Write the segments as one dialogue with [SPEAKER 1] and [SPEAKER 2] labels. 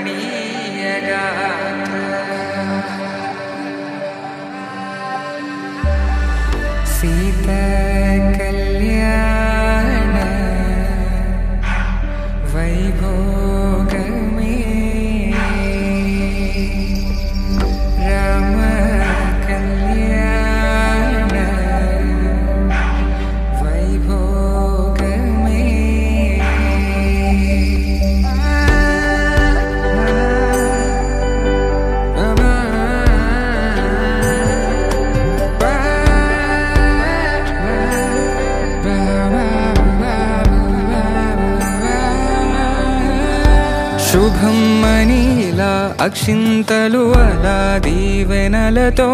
[SPEAKER 1] సీతా కళ్యాణ వైభోగమే రామ కళ్యాణ వైభోగమే శుభం మనీలా అక్షింతలు అలా దీవెనలతో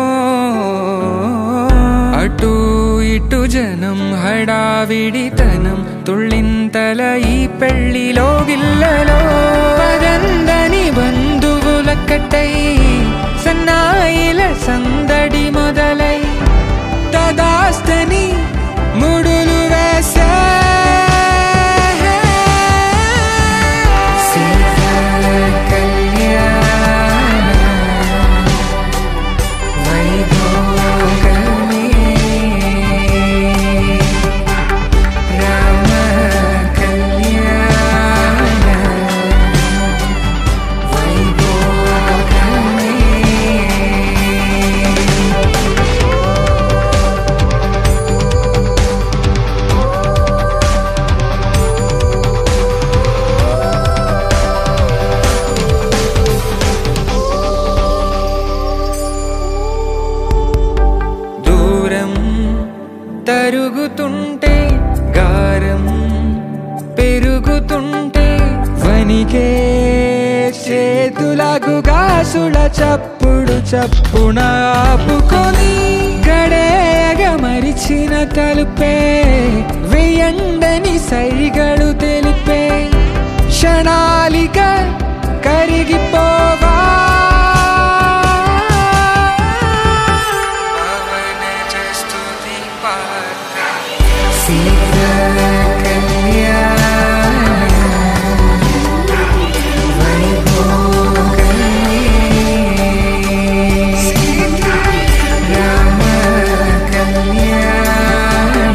[SPEAKER 1] అటు ఇటు జనం హడావిడితనం తుళ్ళింతల ఈ పెళ్లిలో గిల్లలో పదందని బంధువులక్కటై సన్నాయిల సందడి మొదలై తదాస్తని ముడులు వేసే సీతా కళ్యాణ వైభోగమే రామ కళ్యాణ వైభోగమే దూరం తరుగుతుంటే గారం పెరుగుతుంటే వనికే చేతులకు గాసుల చప్పుడు చప్పున ఆపుకొని గడేగ మరిచిన తలుపే వెయ్యండని సైగడు తెలిపే క్షణాలిక కరిగిపోవా సీతా కళ్యాణ వైభోగమే రామ కళ్యాణ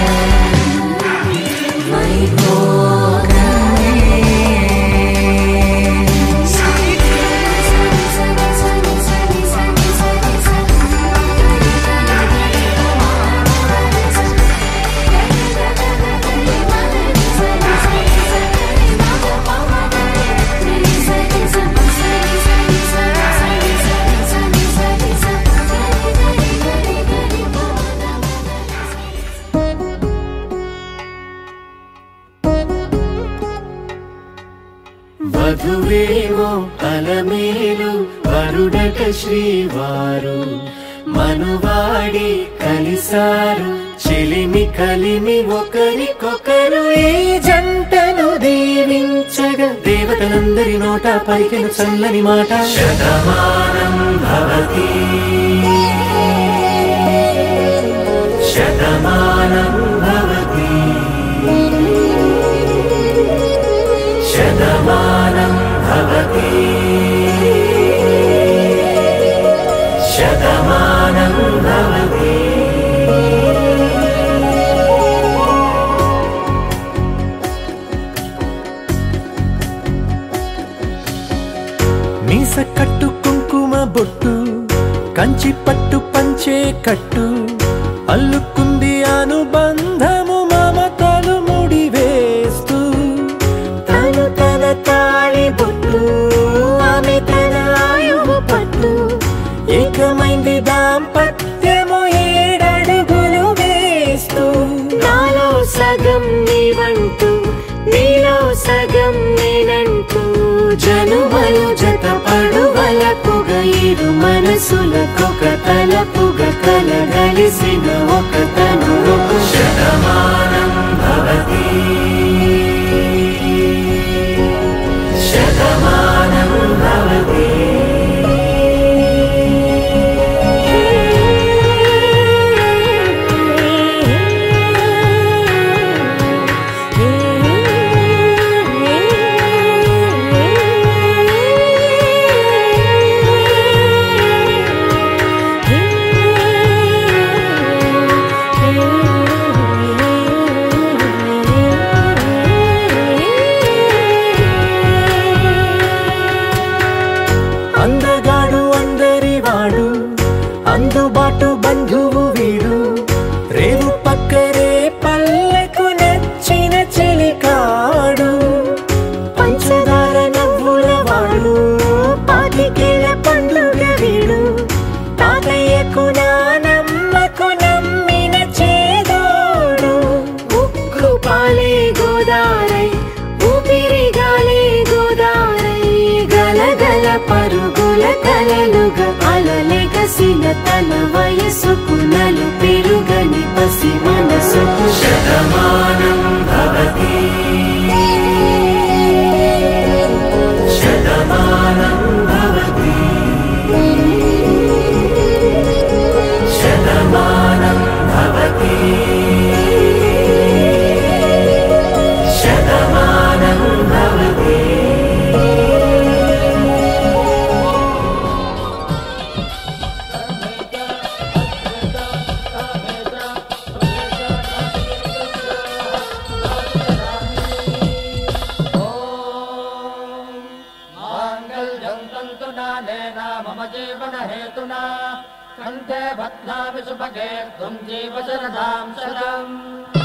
[SPEAKER 2] వధువేమో అలమేలు వరుడట శ్రీవారు మనువాడి కలిసారు చెలిమి కలిమి ఒకరికొకరు ఈ జంటను దీవించగా దేవతలందరి నోట పలికిన చల్లని మాట శతమానం భవతి శతమానం భవతి శతమానం భవతి శతమానం భవతి మీస కట్టు కుంకుమ బొట్టు కంచి పట్టు పంచే కట్టు అల్లుకుంది అనుబంధము మమతలు ముడివేస్తూ తను తన తాళి బొట్టు ఆమె తన ఆయువు పట్టు ఏకమైంది దాంపత్యము ఏడడుగులు వేస్తూ నాలో సగం నీవంటూ నీలో సగం నేనంటూ జనుమలు జత పడువలకుగ ఇరు మనసులకొక తలపుగ కలగలిసిన ఒక తను శతమానం భవతి శతమానం భవతి
[SPEAKER 3] Thank you. పరుగుల కలలుగా అలలెగసిన తన వయసుకు నలు పెరుగని పసి మనసుకు
[SPEAKER 2] శతమానం భవతి శతమానం భవతి శతమానం భవతి శతమానం భవతి
[SPEAKER 4] माङ्गल्यं तन्तुनानेन मम जीवनहेतुना कण्ठे बध्नामि सुभगे त्वं जीव शरदां शरम्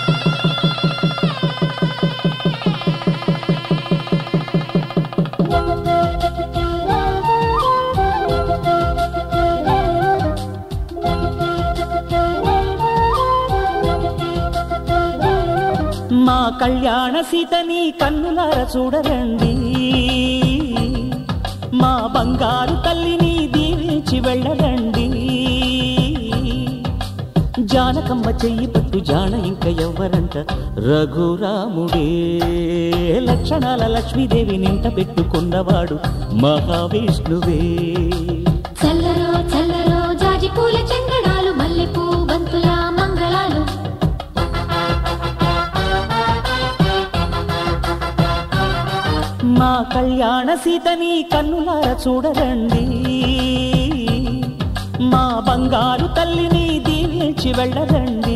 [SPEAKER 5] మా కళ్యాణ సీతని కన్నులార చూడరండి మా బంగారు తల్లిని దీవించి వెళ్ళరండి జానకమ్మ చెయ్యి పట్టు జాన ఇంక ఎవ్వరంట రఘురాముడే లక్షణాల లక్ష్మీదేవి నింట పెట్టుకున్నవాడు మహావిష్ణువే
[SPEAKER 3] చల్లరో చల్లరో జాజి పూల చందనాలు మల్లెపూ బంతుల మంగళాలు
[SPEAKER 5] మా కళ్యాణ సీతని కన్నులార చూడరండి మా బంగారు తల్లిని దీవించి వెళ్ళరండి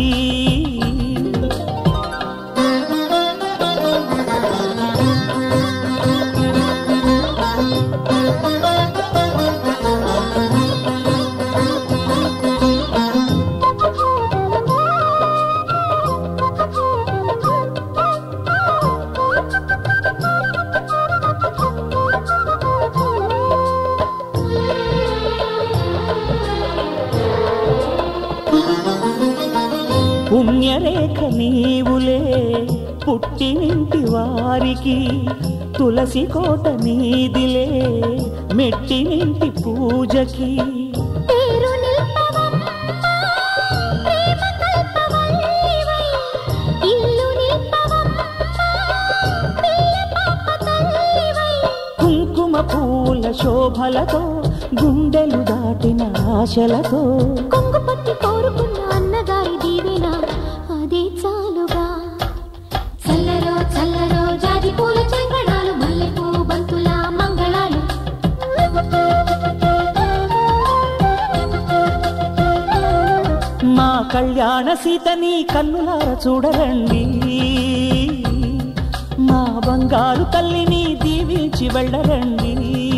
[SPEAKER 5] పుణ్యరేఖ నీవులే పుట్టినింటి వారికి తులసి కోట నీదిలే మెట్టినింటి పూజకి
[SPEAKER 3] పేరు నిల్పవమ్మ, ప్రేమ కల్పవల్లివై. ఇల్లు నిల్పవమ్మ, పిల్ల పాప తల్లివై.
[SPEAKER 5] కుంకుమ పూల శోభలతో గుండెలు దాటిన ఆశలతో
[SPEAKER 3] కొంగు పట్టి కోరుకున్న అన్నగారి దీవెన అదే చాలుగా చల్లరో చల్లరో జాజి పూల చంగడాలు మల్లెపూ బంతుల మంగళాలు
[SPEAKER 5] మా కళ్యాణ సీతని కన్నులార చూడరండి మా బంగారు తల్లిని దీవించి వెళ్ళరండి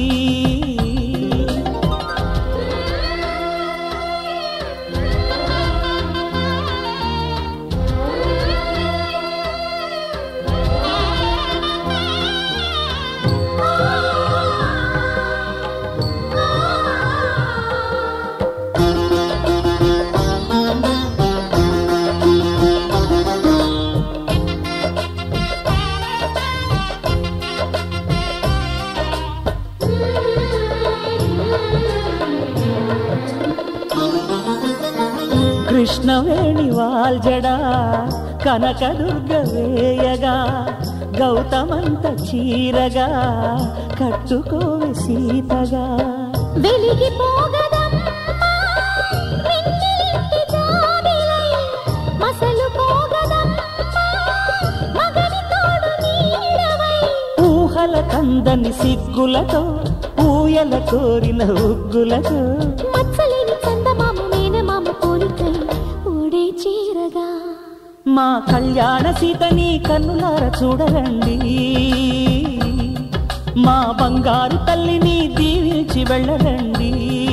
[SPEAKER 5] కృష్ణవేణి వాల్జడా కనకదుర్గ వేయగా గౌతమంత చీరగా కట్టుకోవి సీతగా
[SPEAKER 3] వెలిగిపోగదమ్మా, నిన్నింటి జాబిలై. మసలు పోగదమ్మా, మగని తోడు నీడవై.
[SPEAKER 5] ఊహల కందని సిగ్గులతో ఊయల కోరిన ఉగ్గులతో
[SPEAKER 3] మచ్చలేని చందమామ మేనమామ పోలికై ఓడే చీరగా
[SPEAKER 5] మా కళ్యాణ సీతని కన్నులార చూడరండి మా బంగారు తల్లిని దీవించి వెళ్ళరండి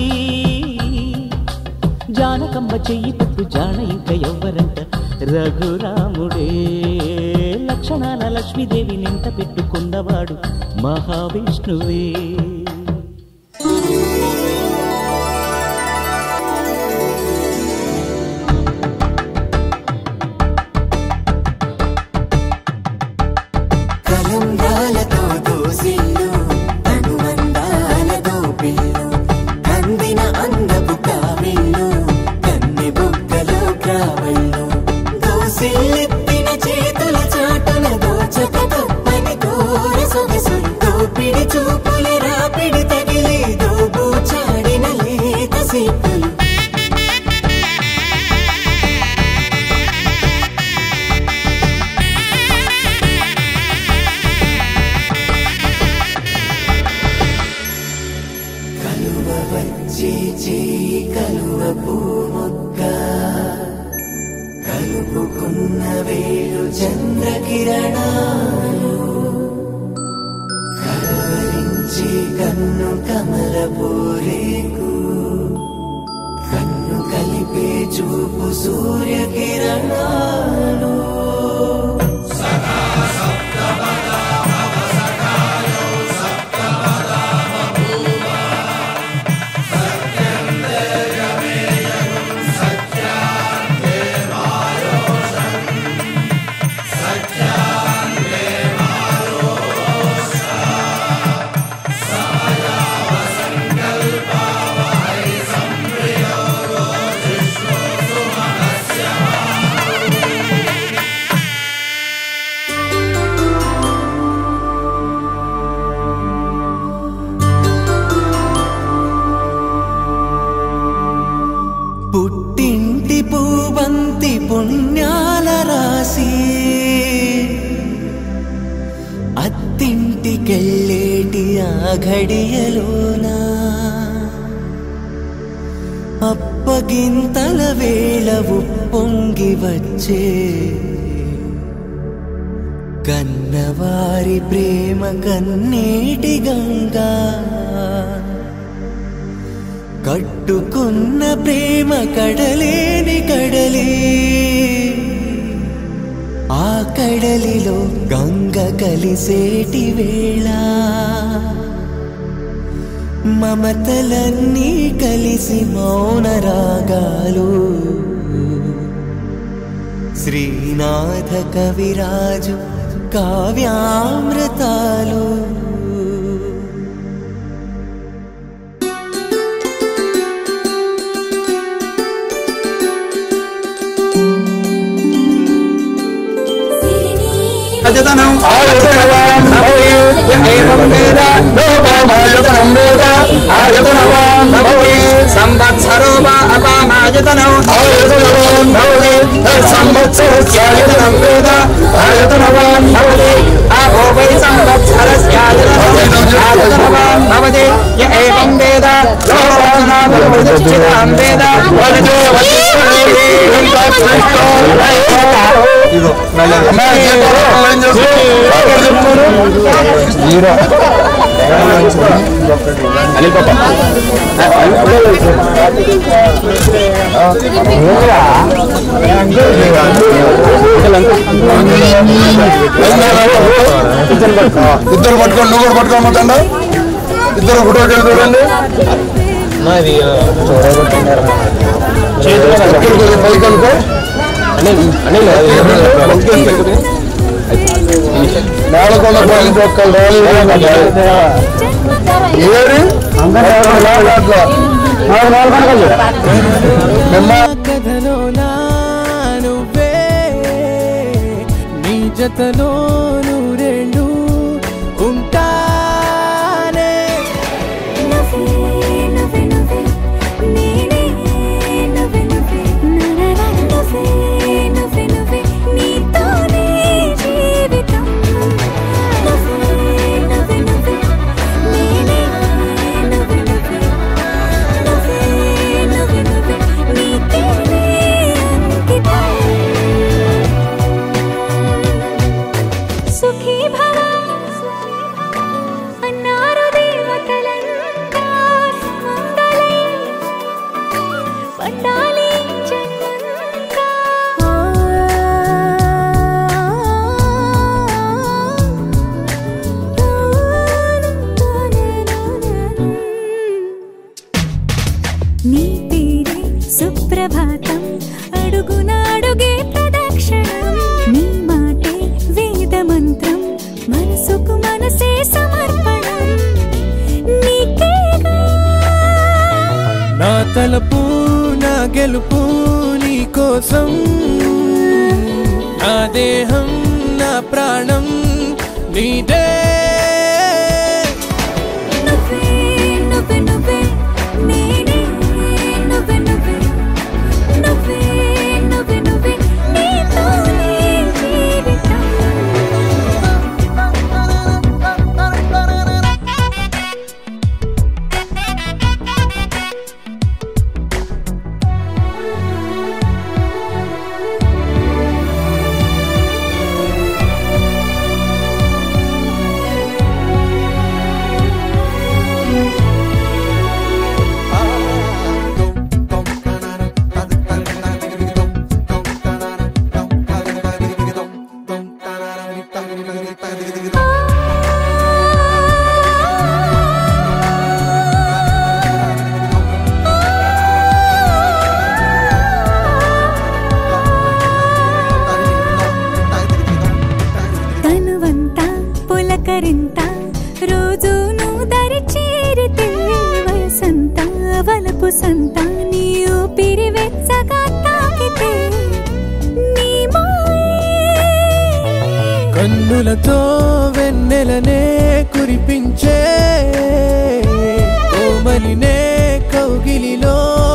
[SPEAKER 5] జానకమ్మ చెయ్యి పట్టు జాన ఇంక ఎవ్వరంట రఘురాముడే లక్షణాల లక్ష్మీదేవి నింట పెట్టుకున్నవాడు మహావిష్ణువే
[SPEAKER 1] కలంగాలతో దోసిల్లు అనువందాల
[SPEAKER 6] దూర సొగసులు దోపిడి చూపుల రాపిడి తగిలి దోబూచాడిన లేత సీపులు కలువ వచ్చే చేయి కలువ పూమొక్క కలుపుకున్న వేలు చంద్రకిరణాలు కలవరించే కన్ను కమల పూరేకు కన్ను కలిపే చూపు సూర్యకిరణాలు పుట్టింటి పూబంతి పుణ్యాల రాసి అత్తింటికెళ్ళేటి ఆ ఘడియలోనా అప్పగింతల వేళ ఉప్పొంగి వచ్చే కన్నవారి ప్రేమ కన్నీటి గంగా కట్టుకున్న ప్రేమ కడలేని కడలి ఆ కడలిలో గంగ కలిసేటి వేళ మమతలన్నీ కలిసి మౌన రాగాలు శ్రీనాథ కవిరాజు కావ్యామృతాలు
[SPEAKER 1] అజతనం ఆయుధనవాన్ భవే ఏవం వేద లోపమాయుధనం వేద ఆయుధనవాన్ భవే సంవత్సరో వా అపామాయుధనం ఆయుధనవాన్ భవే సంవత్సరస్యాయుధనం వేద ఆయుధనవాన్ భవతి ఆపో వై సంవత్సరస్యాయుధనం ఆయుధనవాన్ భవతి య ఏవం వేద లోపమాయుధం వేద వరదో జీరో అనిల్ పాప
[SPEAKER 7] ఇద్దరు పట్టుకోండి నువ్వు కూడా పట్టుకోమంటా ఇద్దరు ఫోటోకి వెళ్ళి చూడండి ఇద్దరు కొంచెం పైకి అనుకో నేలకొండ పోయిన ఒక్కరు ఏరి మిమ్మ
[SPEAKER 1] కథలో నా నువ్వే నీ జతలో రెండు ఉంటానే
[SPEAKER 3] నువ్వే నువ్వే నువ్వే నేనే నువ్వే నువ్వే నరన నువ్వే నువ్వే నువ్వే నీతోనే జీవితం నువ్వే నువ్వే నువ్వే నేనే నువ్వే నువ్వే నువ్వే నువ్వే నువ్వే నీకేనే అంకితం సుఖీ భవ అన్నారు దేవతలంతా మంగళై పండాలి జన్మంతా నీ పేరే సుప్రభాతం అడుగునాడుగే ప్రదక్షిణం నీ మాటే వేద మంత్రం మనసుకు మనసే సమర్పణం నీకేగా
[SPEAKER 1] నా తలపు నా గెలుపు నీ కోసం నా దేహం నా ప్రాణం నీదే
[SPEAKER 3] నువ్వే నువ్వే నువ్వే నేనే నువ్వే నువ్వే నువ్వే నువ్వే నువ్వే నీతోనే జీవితం తనువంతా పులకరింత రోజు నువ్వు దరి చేరితే వయసంతా వలపు సంత నీ ఊపిరి వెచ్చగా తాకితే నీ మాయే
[SPEAKER 1] కన్నులతో వెన్నెలనే కురిపించే కోమలినే కౌగిలిలో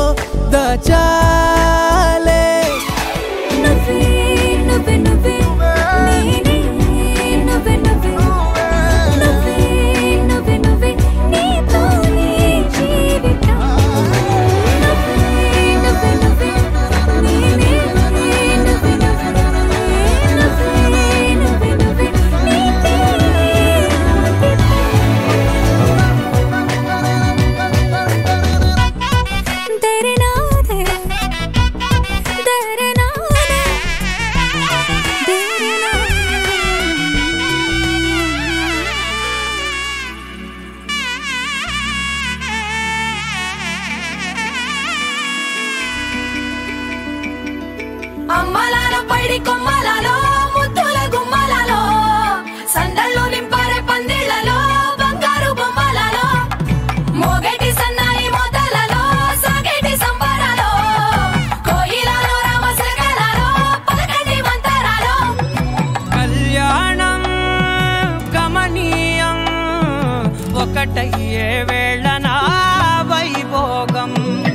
[SPEAKER 1] దాచాలే
[SPEAKER 3] నువ్వే నువ్వే నువ్వే నేనే నువ్వే నువ్వే నువ్వే నువ్వే నువ్వే నీతోనే జీవితం నువ్వే నువ్వే నువ్వే నేనే నువ్వే నువ్వే నువ్వే నువ్వే నువ్వే నీతే దరనాదే దరనాదే
[SPEAKER 8] అమ్మలాల పైడి కొమ్మలలో ముద్దుల గుమ్మలలో సందళ్ళు నింపరే పందిళ్లలో బంగారు బొమ్మలలో మోగేటి సన్నాయి మోతలలో సాగేటి సంబరాలో కోయిలలో రామశకలలో పలకటి మంతరాలో
[SPEAKER 9] కళ్యాణం గమనీయం ఒకటయ్యే వేళ నా వైభోగం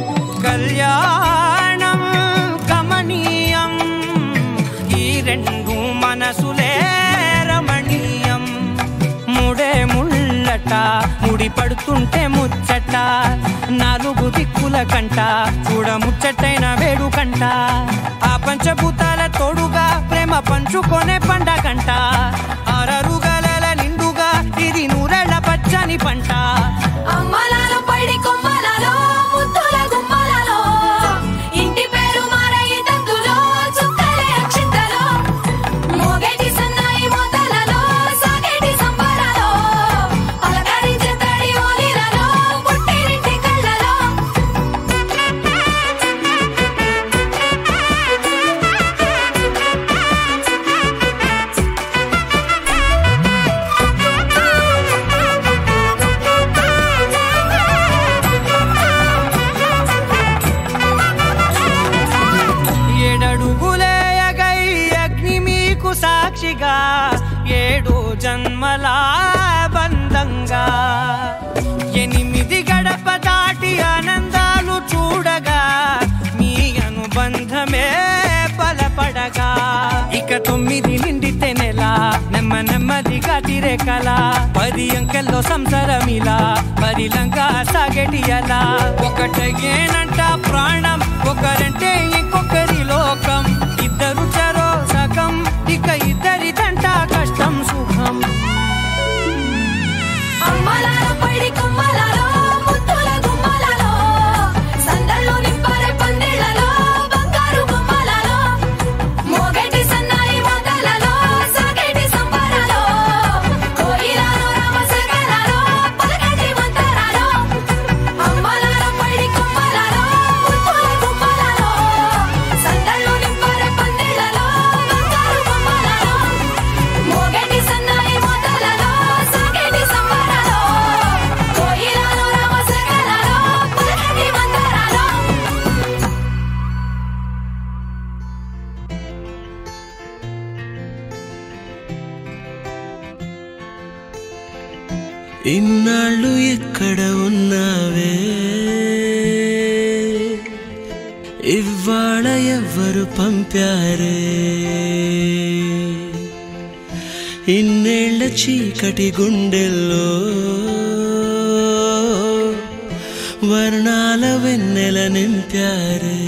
[SPEAKER 9] కళ్యాణం గమనీయం ఈ రెండు మనసులే రమణీయం ముడే ముళ్ళట ముడి పడుతుంటే ముచ్చట నాలుగు దిక్కుల కంట చూడ ముచ్చటైన వేడుకంట ఆ పంచభూతాల తోడుగా ప్రేమ పంచుకొనే పండగంట ఆరరుగల నిండుగా ఇది నూరెళ్ళ పచ్చని పంట
[SPEAKER 8] అమ్మలాల పైడి కొమ్మలలో ముద్దుల గుమ్మలలో ఇంటి పేరు మారయి తందులో చుక్కలే అక్షింతలో మోగేటి సన్నాయి మోతలలో సాగేటి సంబరాలో పలకరించే తడి ఓలిలలో పుట్టినింటి కళ్ళలో
[SPEAKER 9] ఏడడుగులే ఎగై అగ్ని మీకు సాక్షిగా ఏడు జన్మల బంధంగా ఎనిమిది గడప దాటి ఆనందాలు చూడగా మీ అనుబంధమే బలపడగా ఇక తొమ్మిది నిండితే నెల నెమ్మ నెమ్మదిగా తిరే కల పది అంకెల్లో సంసారమిలా పరిలంగా సాగటి అలా ఒకటేనంట ప్రాణం ఒకరంటే ఇంకొకరి లోకం ఇద్దరు చరో సగం ఇక ఇద్దరిదంట కష్టం సుఖం
[SPEAKER 8] అమ్మలాల పైడి కొమ్మలలో ముద్దుల గుమ్మలలో సందళ్ళు నింపరే పందిళ్లలో బంగారు గుమ్మలలో మోగేటి సన్నాయి మోతలలో సాగేటి సంబరాలో కోయిలలో రామశకలలో పలకటి మంతరాలో అమ్మలాల పైడి కొమ్మలలో ముద్దుల గుమ్మలలో సందళ్ళు నింపరే
[SPEAKER 6] ఇన్నాళ్ళు ఎక్కడ ఉన్నావే ఇవాళ ఎవ్వరు పంపారే ఇన్నేళ్ల చీకటి గుండెల్లో వర్ణాల వెన్నెల నింపారే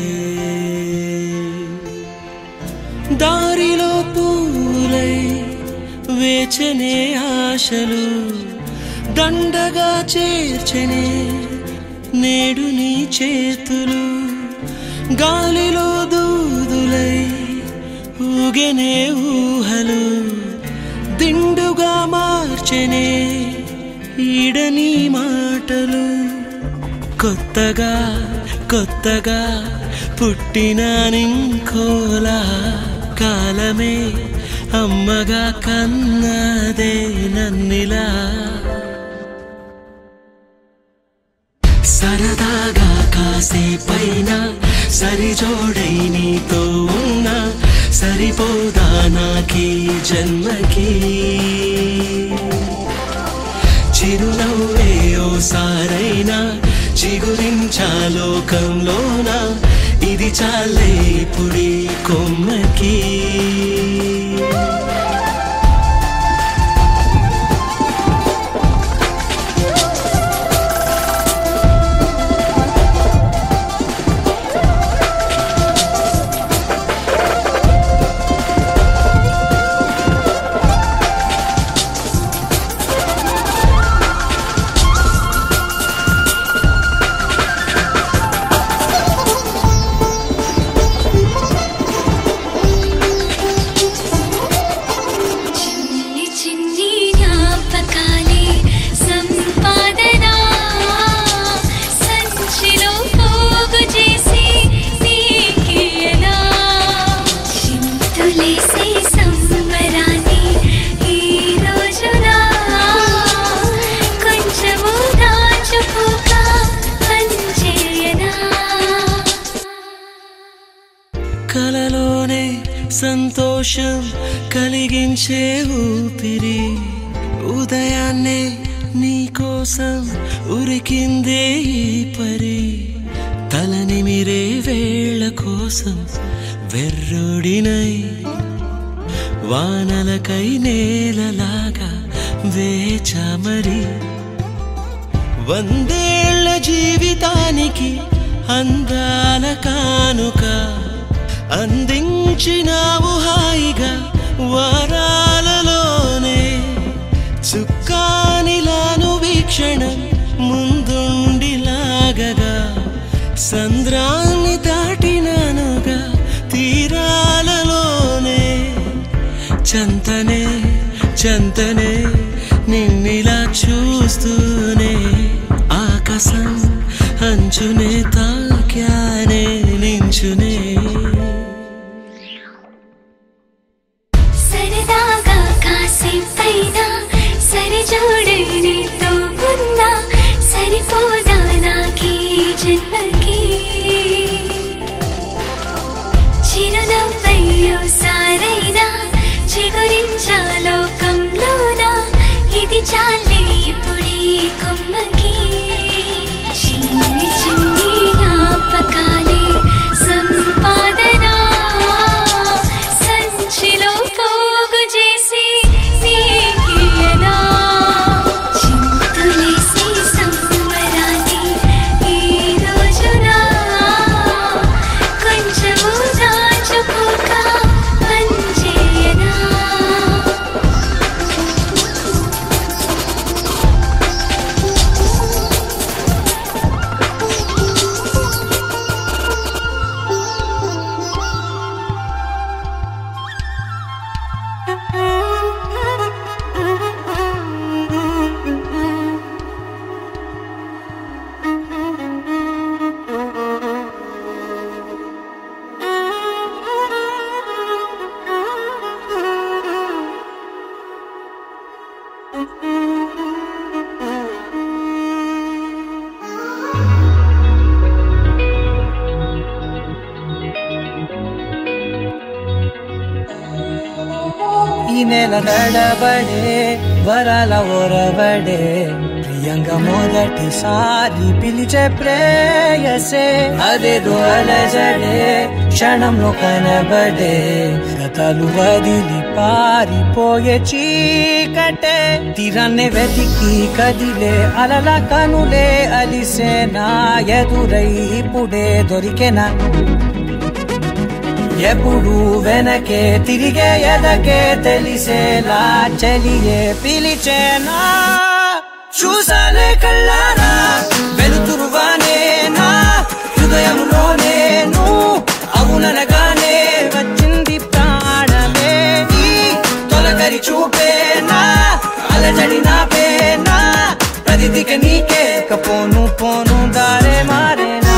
[SPEAKER 6] దారిలో పూలై వేచనే ఆశలు దండగా చేర్చనే నేడు నీ చేతులు గాలిలో దూదులై ఊగెనే ఊహలు దిండుగా మార్చెనే ఈడని మాటలు కొత్తగా కొత్తగా పుట్టిన నింకోలా కాలమే అమ్మగా కన్నదే నన్నిలా సరదాగా కాసేపైనా సరిజోడై నీతో ఉన్నా సరిపోదా నాకీ జన్మకి చిరునవ్వే ఓసారైనా చిగురించాలోకంలోన ఇది చాలే పుడి కొమ్మకి
[SPEAKER 3] చిన్ని చిన్ని జ్ఞాపకాలే సంపాదన సంచిలో పోగు చేసి నీకియనా చింతులేసే సంబరాన్ని ఈ రోజున కొంచెము దాచుకోక పంచేయనా
[SPEAKER 6] కలలోనే సంతోషం కలిగించే ఊపిరి ఉదయాన్నే నీకోసం ఉరికిందే ఈ పరి తలనిమిరే వేళ కోసం వెర్రుడినై వానలకై నేలలాగా వేచామరి వందేళ్ల జీవితానికి అందాల కానుక అందించినావు హాయిగా వారాలలోనే చుక్కానిలాను వీక్షణం ముందుండి లాగగా సంద్రాన్ని దాటినానుగా తీరాలలోనే చంతనే చంతనే నిన్నిలా చూస్తూనే ఆకాశం అంచునే తాక్యానే నించునే
[SPEAKER 3] సరదాగా కాసేపైనా సరిజోడే నీతో ఉన్నా సరిపోదా నాకీ జన్మకి చిరునవ్వయ్యో సారైనా చిగురించాలోకంలోన ఇది చాలే ఇప్పుడీ కొమ్మకి చిన్ని చిన్ని జ్ఞాపకాలే సంపాదన సంచిలో పోగు చేసి నీకియనా చింతులేసి సంబరాన్ని ఈ రోజున కొంచెము దాచుకోక పంచేయనా
[SPEAKER 1] ఈ నెల నడబడే
[SPEAKER 9] వరాల ఓరవడే ప్రియంగా మొదటిసారి పిలిచే ప్రేయసే అదేదో అలజడే క్షణంలో కనబడే గతాలు వదిలి పారిపోయే చీకటే తీరాన్నే వెతికి కదిలే అలల కనులే అలిసే నా ఎదురై ఇప్పుడే దొరికెనా ఎప్పుడు వెనకే తిరిగే ఎదకే తెలిసేలా చెలియే పిలిచేనా చూసాలే కళ్ళారా వెలుతురువానే నా హృదయంలో నేను అవుననగానే వచ్చింది ప్రాణమే నీ తొలకరి చూపేనా అలజడి నా పేనా ప్రతిదిక నీకే కపోను పోను దారే మారేనా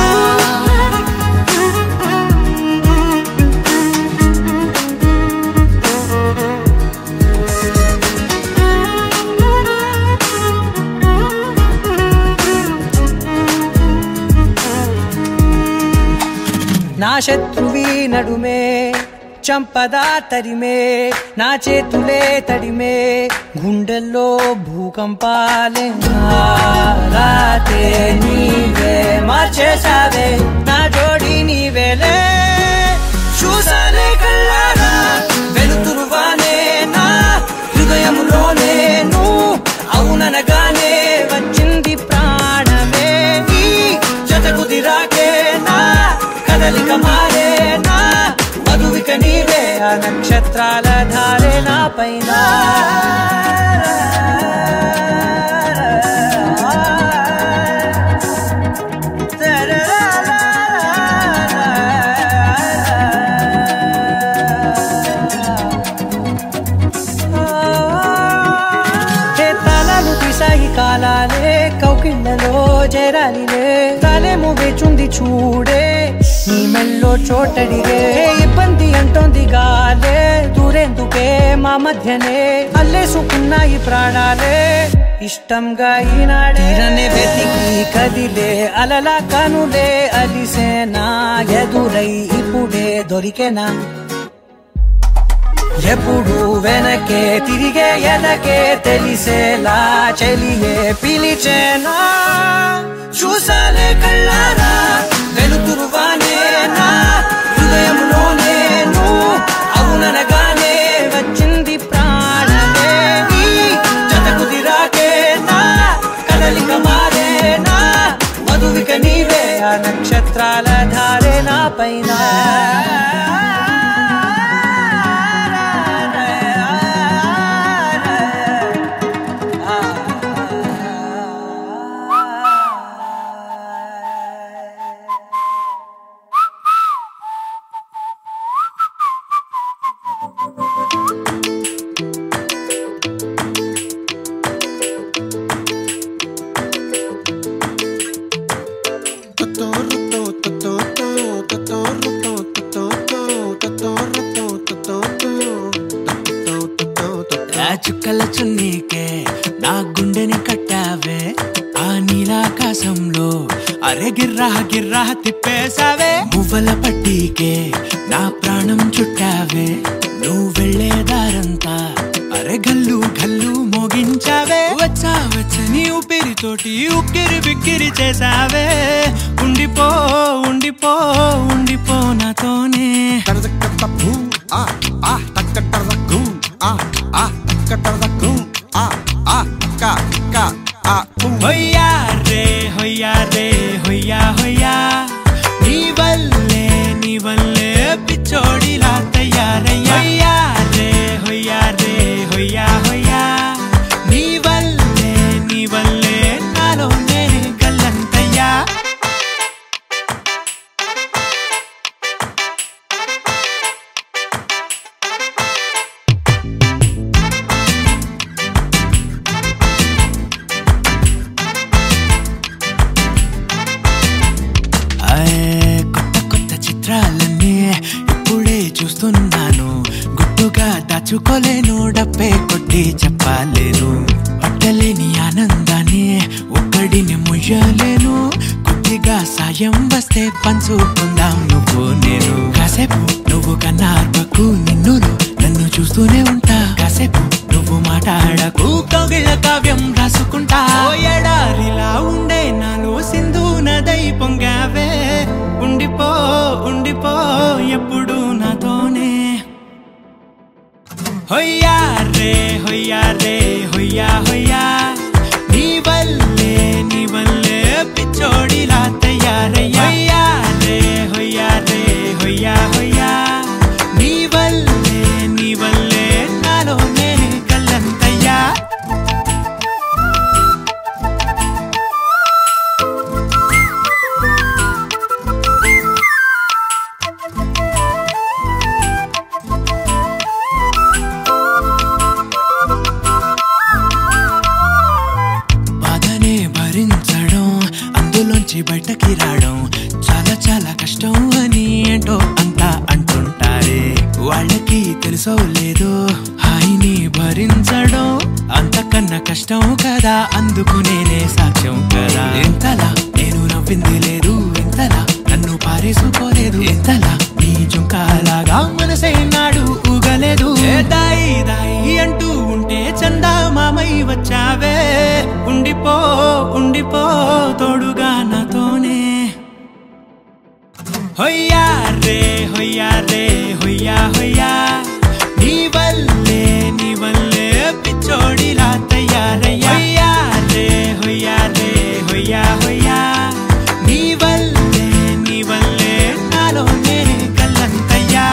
[SPEAKER 9] నా శత్రువి నడుమే చంపదా తరిమే నా చేతులే తడిమే గుండెల్లో భూకంపాలే రాతే నీవే మార్చేసావే నా జోడి నీవేలే చూసాలే కళ్ళారా వెలుతురువానే నా హృదయంలో నేను అవుననగానే వచ్చింది ప్రాణమే నీ జతకు దిరాకే నా కదలిక మారే నా మధువిక నీవే ఆ నక్షత్రాల ధారే నా పైన హే తాళాలు తీసాయి కాలాలే కౌకిళ్ళలో చేరాలిలే తాలేమో వేచుంది చూడే నీ మెల్లో చోటడిగే ఇబ్బంది అంటోంది గాలే దూరేందుకే మా మధ్యనే అల్లేసుకున్నాయి ప్రాణాలే ఇష్టంగా ఈనాడే తీరనే వెతికి కదిలే అలల కనులే అలిసేనా ఎదురై ఇప్పుడే దొరికెనా ఎప్పుడు వెనకే తిరిగే ఎదకే తెలిసేలా చెలియే పిలిచేనా చూసాలే కళ్ళారా వెలుతురువానే నా హృదయంలో నేను అవుననగానే వచ్చింది ప్రాణమే నీ జతకు దిరాకే నా కదలిక మారే నా మధువిక నీవే ఆ నక్షత్రాల ధారే నా పైన
[SPEAKER 6] ఆ చుక్కల చున్నీకే నా గుండెని కట్టావే ఆ నీలాకాశంలో అరే గిర్రా గిర్రా తిప్పేశావే మువ్వల పట్టీకే నా ప్రాణం చుట్టావే నువ్వు వెళ్ళే దారంతా అరే గల్లు గల్లు మోగించావే వచ్చా వచ్చని ఊపిరితోటి ఉక్కిరి బిక్కిరి చేసావే ఉండిపో ఉండిపో ఉండిపో నాతోనే హొయ్యా రే హొయ్యా రే హొయ్యా హొయ్యా నీ వల్లే నీ వల్లే పిచ్చోడిలా తయారయ్యా హొయ్యా రే హొయ్యా రే హొయ్యా హొయ్యా నీ వల్లే నీ వల్లే నాలో నేనే గల్లంతయ్యా ఆయ్, కొత్త కొత్త చిత్రాలన్నీ ఇప్పుడే చూస్తున్నాను గుట్టుగా దాచుకోలేను డబ్బే కొట్టి చెప్పలేను పట్టలేని ఆనందాన్ని ఒక్కడిని ముయ్యలేను కొద్దిగా సాయం వస్తే పంచుకుందాం నువ్వు నేను కాసేపు నువ్వు కన్నా అర్పకు నిన్ను నన్ను చూస్తూనే ఉంటా కాసేపు నువ్వు మాట్లాడకు కా హొయ్యా రే హొయ్యా హొయ్యా నీ వల్లే నీ వల్లే పిచ్చోడిలా తయారయ్యా హొయ్యా రే హొయ్యా రే హొయ్యా హొయ్యా నీ వల్లే నీ వల్లే నాలోనే కల్లంతయ్యా బాధనే భరించడం అందులోంచి బయటకి రావడం చాలా చాలా కష్టం అని ఏంటో అంతా అంటుంటారే వాళ్ళకి తెలుసో లేదో హాయిని భరించడం అంతకన్నా కష్టం కదా అందుకు నేనే సాక్ష్యం కదా ఎంతలా నేను నవ్వింది లేదు ఎంతలా నన్ను పారేసుకోలేదు ఎంతలా నీ జుంకాలాగా మనసే నాడు ఊగలేదు ఏ దాయి దాయి అంటూ ఉంటే చందా మామై వచ్చావే ఉండిపో ఉండిపో తోడుగా నాతోనే హొయ్యా రే హొయ్యా రే హొయ్యా హొయ్యా నీ వల్లే నీ వల్లే పిచ్చోడిలా తయారయ్యా హొయ్యా రే హొయ్యా రే హొయ్యా హొయ్యా నీ వల్లే నీ వల్లే నాలోనే కల్లంతయ్యా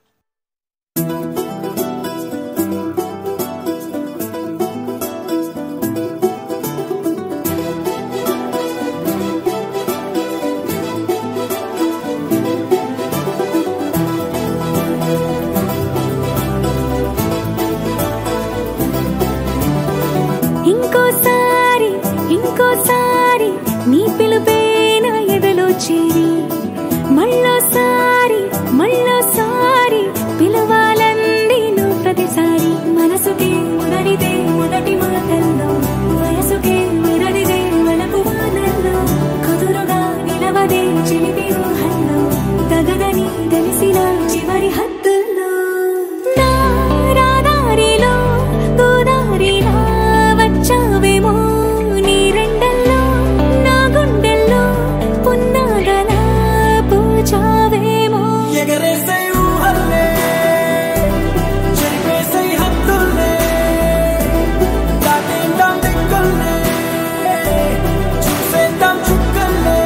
[SPEAKER 3] ఇంకోసారి ఇంకోసారి నీ పిలుపే నా ఎదలో చేరి మళ్ళోసారి మళ్ళోసారి పిలవాలంది నువ్వు ప్రతిసారి మనసుకే ముదరిదే మొదటి మాటల్లో వయసుకే ముదరిదే వలపు వానల్లో కుదురుగా నిలవదే చిలిపి ఊహల్లో తగదని తెలిసిన చివరి హద్దుల్లో నా రాదారిలో గోదారిలా వచ్చావేమో నీ రెండల్లో నా గుండెల్లో పున్నాగలా పూచావేమో
[SPEAKER 9] ఎగరేసే ఊహల్లే చెరిపేసే హద్దుల్లే దాటేద్దాం దిక్కుల్లే చూసేద్దాం చుక్కల్లే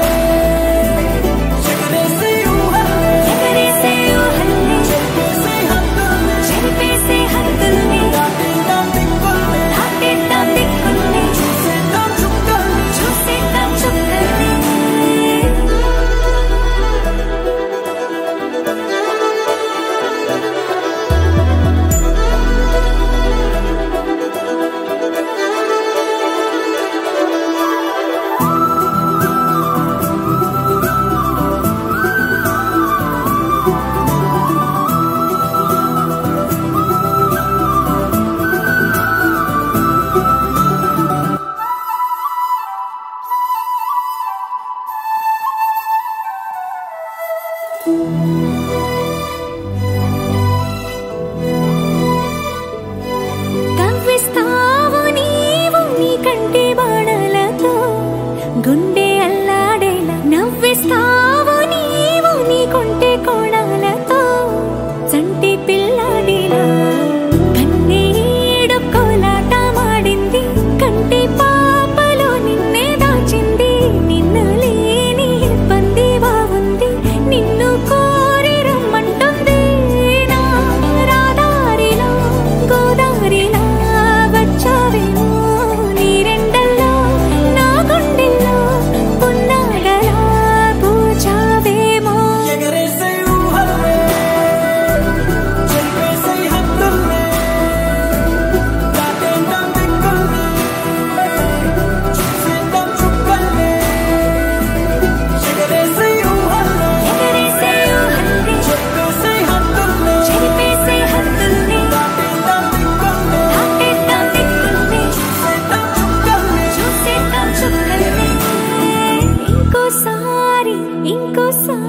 [SPEAKER 9] ఎగరేసే ఊహల్లే
[SPEAKER 3] ఎగరేసే ఊహల్లే
[SPEAKER 9] చెరిపేసే హద్దుల్లే
[SPEAKER 3] చెరిపేసే హద్దుల్ని
[SPEAKER 9] దాటేద్దాం దిక్కుల్లే
[SPEAKER 3] దాటేద్దాం దిక్కుల్ని
[SPEAKER 9] చూసేద్దాం చుక్కల్లే
[SPEAKER 3] చూసేద్దాం చుక్కల్ని కవ్విస్తావు నీవు నీ కంటి బాణలతో గుండె అల్లాడేలా నవ్విస్తావు నీవు నీ కొంటె కోణాలతో చంటి పిల్లాడిలా కన్నీడు కోలాట మాడింది కంటి పాపలో నిన్నే దాచింది నిన్ను లేని ఇబ్బంది బాగుంది నిన్ను కోరి రమ్మంటుంది నా రాదారిలో గోదారిలా వచ్చావేమో నీ రెండల్లో నా గుండెల్లో పున్నాగలా పూచావేమో
[SPEAKER 9] ఎగరేసే ఊహల్లే చెరిపేసే హద్దుల్లే దాటేద్దాం దిక్కుల్లే చూసేద్దాం చుక్కల్లే ఎగరేసే ఊహల్లే
[SPEAKER 3] ఎగరేసే ఊహల్ని
[SPEAKER 9] చెరిపేసే హద్దుల్లే
[SPEAKER 3] చెరిపేసే హద్దుల్ని
[SPEAKER 9] దాటేద్దాం దిక్కుల్లే
[SPEAKER 3] దాటేద్దాం దిక్కుల్ని
[SPEAKER 9] చూసేద్దాం చుక్కల్లే
[SPEAKER 3] చూసేద్దాం చుక్కల్ని ఇంకోసారి ఇంకోసారి